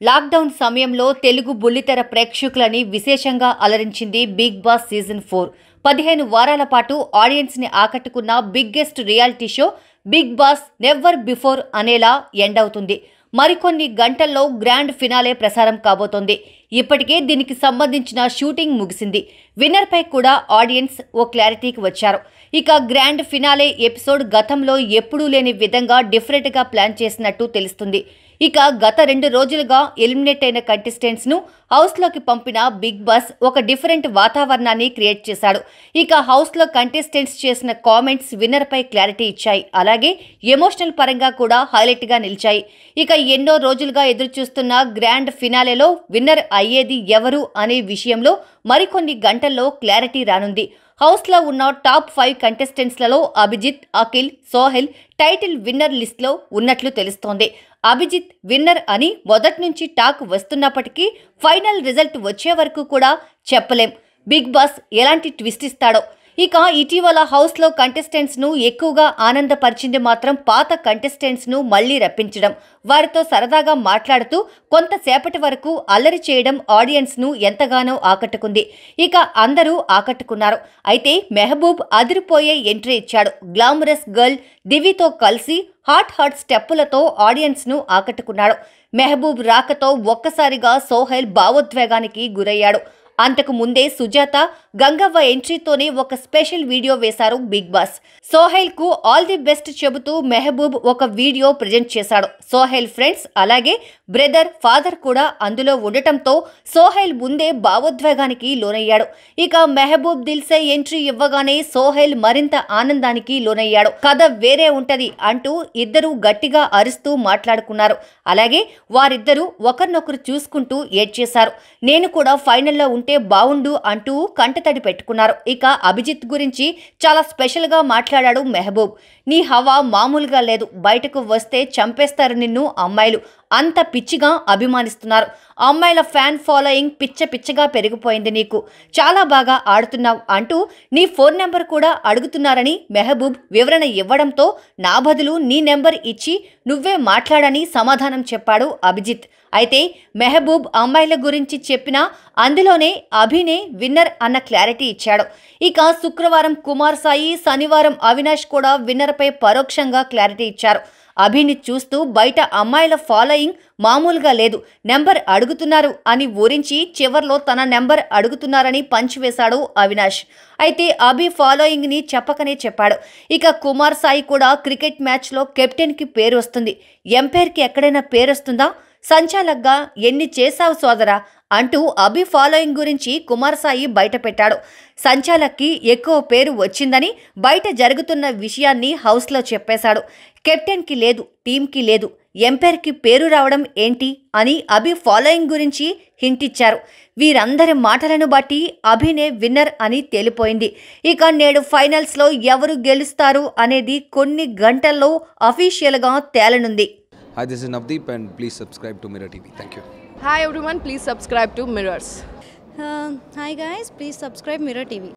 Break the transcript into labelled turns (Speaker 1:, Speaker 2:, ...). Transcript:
Speaker 1: Lockdown సమయంలో తెలుగు బుల్లితెర ప్రేక్షకులని విశేషంగా అలరించింది బిగ్ బాస్ సీజన్ ఫోర్ పదిహేను వారాల పాటు ఆడియన్స్ ని ఆకట్టుకున్న biggest reality show Bigg Boss never before అనేలా ఎండ్ అవుతుంది మరికొన్ని గంటల్లో గ్రాండ్ ఫినాలే ప్రసారం కాబోతోంది ఇప్పటికే దీనికి సంబంధించిన షూటింగ్ ముగిసింది విన్నర్ పై కూడా ఆడియన్స్ ఓ క్లారిటీకి వచ్చారు ఇక గ్రాండ్ ఫినాలే ఎపిసోడ్ గతంలో ఎప్పుడూ లేని విధంగా డిఫరెంట్గా ప్లాన్ చేసినట్టు తెలుస్తుంది ఇక గత రెండు రోజులుగా ఎలిమినేట్ అయిన కంటెస్టెంట్స్ ను హౌస్ లోకి పంపిన బిగ్ బాస్ ఒక డిఫరెంట్ వాతావరణాన్ని క్రియేట్ చేశాడు ఇక హౌస్ లో కంటెస్టెంట్స్ చేసిన కామెంట్స్ విన్నర్ పై క్లారిటీ ఇచ్చాయి అలాగే ఎమోషనల్ పరంగా కూడా హైలైట్ గా నిలిచాయి ఇక ఎన్నో రోజులుగా ఎదురు చూస్తున్న గ్రాండ్ ఫినాలేలో విన్నర్ అయ్యేది ఎవరు అనే విషయంలో మరికొన్ని గంటల్లో క్లారిటీ రానుంది హౌస్ లో ఉన్న టాప్ ఫైవ్ కంటెస్టెంట్స్లలో అభిజిత్ అఖిల్ సోహెల్ టైటిల్ విన్నర్ లిస్ట్లో ఉన్నట్లు తెలుస్తోంది అభిజిత్ విన్నర్ అని మొదటి నుంచి టాక్ వస్తున్నప్పటికీ ఫైనల్ రిజల్ట్ వచ్చే వరకు కూడా చెప్పలేం బిగ్ బాస్ ఎలాంటి ట్విస్ట్ ఇస్తాడో ఇక ఇటీవల హౌస్లో కంటెస్టెంట్స్ను ఎక్కువగా ఆనందపరిచింది మాత్రం పాత కంటెస్టెంట్స్ను మళ్లీ రప్పించడం వారితో సరదాగా మాట్లాడుతూ కొంతసేపటి వరకు అల్లరి చేయడం ఆడియన్స్ను ఎంతగానో ఆకట్టుకుంది ఇక అందరూ ఆకట్టుకున్నారు అయితే మెహబూబ్ అదిరిపోయే ఎంట్రీ ఇచ్చాడు గ్లామరస్ గర్ల్ దివితో కలిసి హాట్ హాట్ స్టెప్పులతో ఆడియన్స్ను ఆకట్టుకున్నాడు మెహబూబ్ రాకతో ఒక్కసారిగా సోహెల్ భావోద్వేగానికి గురయ్యాడు అంతకు ముందే సుజాత గంగవ్వ ఎంట్రీతోనే ఒక స్పెషల్ వీడియో వేశారు బిగ్ బాస్ సోహెల్ కు ఆల్ ది బెస్ట్ చెబుతూ మెహబూబ్ ఒక వీడియో ప్రజెంట్ చేశాడు సోహెల్ ఫ్రెండ్స్ అలాగే బ్రదర్ ఫాదర్ కూడా అందులో ఉండటంతో సోహెల్ ముందే భావోద్వేగానికి లోనయ్యాడు ఇక మెహబూబ్ దిల్సే ఎంట్రీ ఇవ్వగానే సోహెల్ మరింత ఆనందానికి లోనయ్యాడు కథ వేరే ఉంటది అంటూ ఇద్దరు గట్టిగా అరుస్తూ మాట్లాడుకున్నారు అలాగే వారిద్దరూ ఒకరినొకరు చూసుకుంటూ ఏడ్చేశారు నేను కూడా ఫైనల్లో ఉంటే బావుండు అంటూ కంటతడి పెట్టుకున్నారు ఇక అభిజిత్ గురించి చాలా స్పెషల్గా మాట్లాడాడు మెహబూబ్ నీ హవా మామూలుగా లేదు బయటకు వస్తే చంపేస్తారు నిన్ను అమ్మాయిలు అంత పిచ్చిగా అభిమానిస్తున్నారు అమ్మాయిల ఫ్యాన్ ఫాలోయింగ్ పిచ్చ పిచ్చగా పెరిగిపోయింది నీకు చాలా బాగా ఆడుతున్నావు అంటూ నీ ఫోన్ నెంబర్ కూడా అడుగుతున్నారని మెహబూబ్ వివరణ ఇవ్వడంతో నా బదులు నీ నెంబర్ ఇచ్చి నువ్వే మాట్లాడని సమాధానం చెప్పాడు అభిజిత్ అయితే మెహబూబ్ అమ్మాయిల గురించి చెప్పినా అందులోనే అభినే విన్నర్ అన్న క్లారిటీ ఇచ్చాడు ఇక శుక్రవారం కుమార్ సాయి శనివారం అవినాష్ కూడా విన్నర్పై పరోక్షంగా క్లారిటీ ఇచ్చారు అభిని చూస్తూ బయట అమ్మాయిల ఫాలోయింగ్ మామూలుగా లేదు నెంబర్ అడుగుతున్నారు అని ఊరించి చివర్లో తన నెంబర్ అడుగుతున్నారని పంచి వేశాడు అవినాష్ అయితే అభి ఫాలోయింగ్ని చెప్పకనే చెప్పాడు ఇక కుమార్ సాయి కూడా క్రికెట్ మ్యాచ్లో కెప్టెన్కి పేరు వస్తుంది ఎంపైర్కి ఎక్కడైనా పేరు వస్తుందా సంచాలక్గా ఎన్ని చేశావు సోదరా అంటూ అభి ఫాలోయింగ్ గురించి కుమార్ సాయి బయటపెట్టాడు సంచాలక్కి ఎక్కువ పేరు వచ్చిందని బయట జరుగుతున్న విషయాన్ని హౌస్లో చెప్పేశాడు కెప్టెన్కి లేదు టీంకి లేదు ఎంపైర్కి పేరు రావడం ఏంటి అని అభి ఫాలోయింగ్ గురించి హింట్ ఇచ్చారు వీరందరి మాటలను బట్టి అభినే విన్నర్ అని తేలిపోయింది ఇక నేడు ఫైనల్స్లో ఎవరు గెలుస్తారు అనేది కొన్ని గంటల్లో అఫీషియల్గా తేలనుంది
Speaker 2: Hi, this is Navdeep, and please subscribe to Mirror TV. Thank you.
Speaker 3: Hi everyone, please subscribe to Mirrors.
Speaker 4: Uh, hi guys, please subscribe Mirror TV.